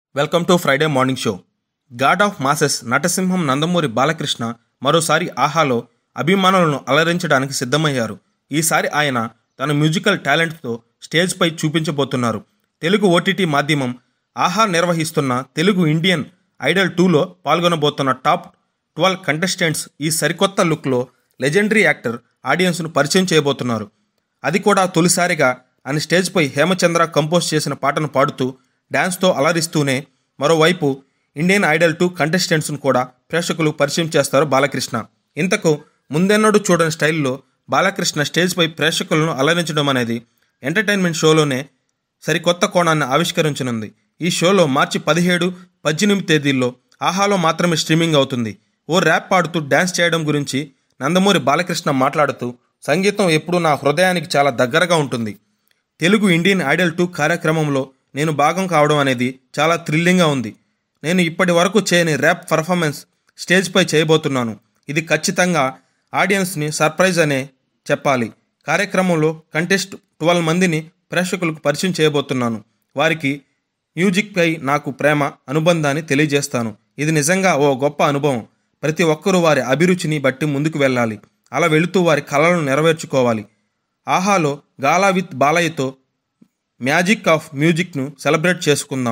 welcome to Friday morning show god of masses నటసింహం నందమూరి బాలకృష్ణ మరోసారి ఆహాలో అభిమానులను అలరించడానికి సిద్ధమయ్యారు ఈసారి ఆయన తన మ్యూజికల్ టాలెంట్తో స్టేజ్పై చూపించబోతున్నారు తెలుగు ఓటీటీ మాధ్యమం ఆహా నిర్వహిస్తున్న తెలుగు ఇండియన్ ఐడల్ టూలో పాల్గొనబోతున్న టాప్ ట్వెల్వ్ కంటెస్టెంట్స్ ఈ సరికొత్త లుక్లో లెజెండరీ యాక్టర్ ఆడియన్స్ను పరిచయం చేయబోతున్నారు అది కూడా తొలిసారిగా ఆయన స్టేజ్పై హేమచంద్ర కంపోజ్ చేసిన పాటను పాడుతూ డ్యాన్స్తో అలరిస్తూనే మరోవైపు ఇండియన్ ఐడల్ టూ కంటెస్టెంట్స్ను కూడా ప్రేక్షకులు పరిచయం చేస్తారు బాలకృష్ణ ఇంతకు ముందెన్నడూ చూడని స్టైల్లో బాలకృష్ణ స్టేజ్పై ప్రేక్షకులను అలరించడం అనేది ఎంటర్టైన్మెంట్ షోలోనే సరికొత్త కోణాన్ని ఆవిష్కరించనుంది ఈ షోలో మార్చి పదిహేడు పద్దెనిమిది తేదీల్లో ఆహాలో మాత్రమే స్ట్రీమింగ్ అవుతుంది ఓ ర్యాప్ పాడుతూ డ్యాన్స్ చేయడం గురించి నందమూరి బాలకృష్ణ మాట్లాడుతూ సంగీతం ఎప్పుడూ నా హృదయానికి చాలా దగ్గరగా ఉంటుంది తెలుగు ఇండియన్ ఐడల్ టూ కార్యక్రమంలో నేను భాగం కావడం అనేది చాలా థ్రిల్లింగ్గా ఉంది నేను ఇప్పటి వరకు చేయని ర్యాప్ పర్ఫార్మెన్స్ స్టేజ్పై చేయబోతున్నాను ఇది ఖచ్చితంగా ఆడియన్స్ని సర్ప్రైజ్ అనే చెప్పాలి కార్యక్రమంలో కంటెస్ట్ ట్వెల్వ్ మందిని ప్రేక్షకులకు పరిచయం చేయబోతున్నాను వారికి మ్యూజిక్పై నాకు ప్రేమ అనుబంధాన్ని తెలియజేస్తాను ఇది నిజంగా ఓ గొప్ప అనుభవం ప్రతి ఒక్కరూ వారి అభిరుచిని బట్టి ముందుకు వెళ్ళాలి అలా వెళుతూ వారి కళలను నెరవేర్చుకోవాలి ఆహాలో గాలా విత్ బాలయ్యతో మ్యాజిక్ ఆఫ్ మ్యూజిక్ను సెలబ్రేట్ చేసుకుందాం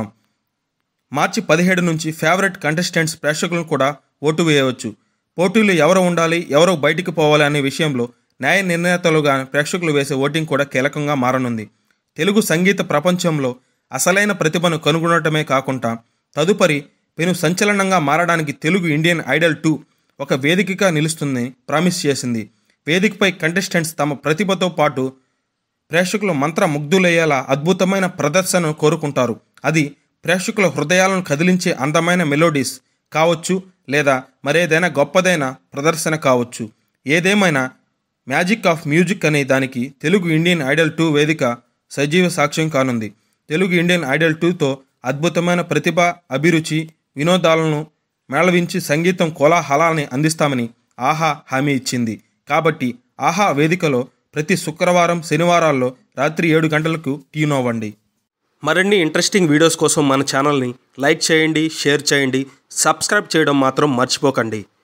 మార్చి పదిహేడు నుంచి ఫేవరెట్ కంటెస్టెంట్స్ ప్రేక్షకులను కూడా ఓటు వేయవచ్చు పోటీలు ఎవరు ఉండాలి ఎవరు బయటికి పోవాలి అనే విషయంలో న్యాయ నిర్ణేతలుగా ప్రేక్షకులు వేసే ఓటింగ్ కూడా కీలకంగా మారనుంది తెలుగు సంగీత ప్రపంచంలో అసలైన ప్రతిభను కనుగొనటమే కాకుండా తదుపరి పెను సంచలనంగా మారడానికి తెలుగు ఇండియన్ ఐడల్ టూ ఒక వేదికగా నిలుస్తుందని ప్రామిస్ చేసింది వేదికపై కంటెస్టెంట్స్ తమ ప్రతిభతో పాటు ప్రేక్షకులు మంత్ర ముగ్ధులయ్యేలా అద్భుతమైన ప్రదర్శనను కోరుకుంటారు అది ప్రేక్షకుల హృదయాలను కదిలించే అందమైన మెలోడీస్ కావచ్చు లేదా మరేదైనా గొప్పదైన ప్రదర్శన కావచ్చు ఏదేమైనా మ్యాజిక్ ఆఫ్ మ్యూజిక్ అనే దానికి తెలుగు ఇండియన్ ఐడల్ టూ వేదిక సజీవ సాక్ష్యం కానుంది తెలుగు ఇండియన్ ఐడల్ టూతో అద్భుతమైన ప్రతిభ అభిరుచి వినోదాలను మేళవించి సంగీతం కోలాహలాన్ని అందిస్తామని ఆహా హామీ ఇచ్చింది కాబట్టి ఆహా వేదికలో ప్రతి శుక్రవారం శనివారాల్లో రాత్రి ఏడు గంటలకు ట్యూన్ అవ్వండి మరిన్ని ఇంట్రెస్టింగ్ వీడియోస్ కోసం మన ఛానల్ని లైక్ చేయండి షేర్ చేయండి సబ్స్క్రైబ్ చేయడం మాత్రం మర్చిపోకండి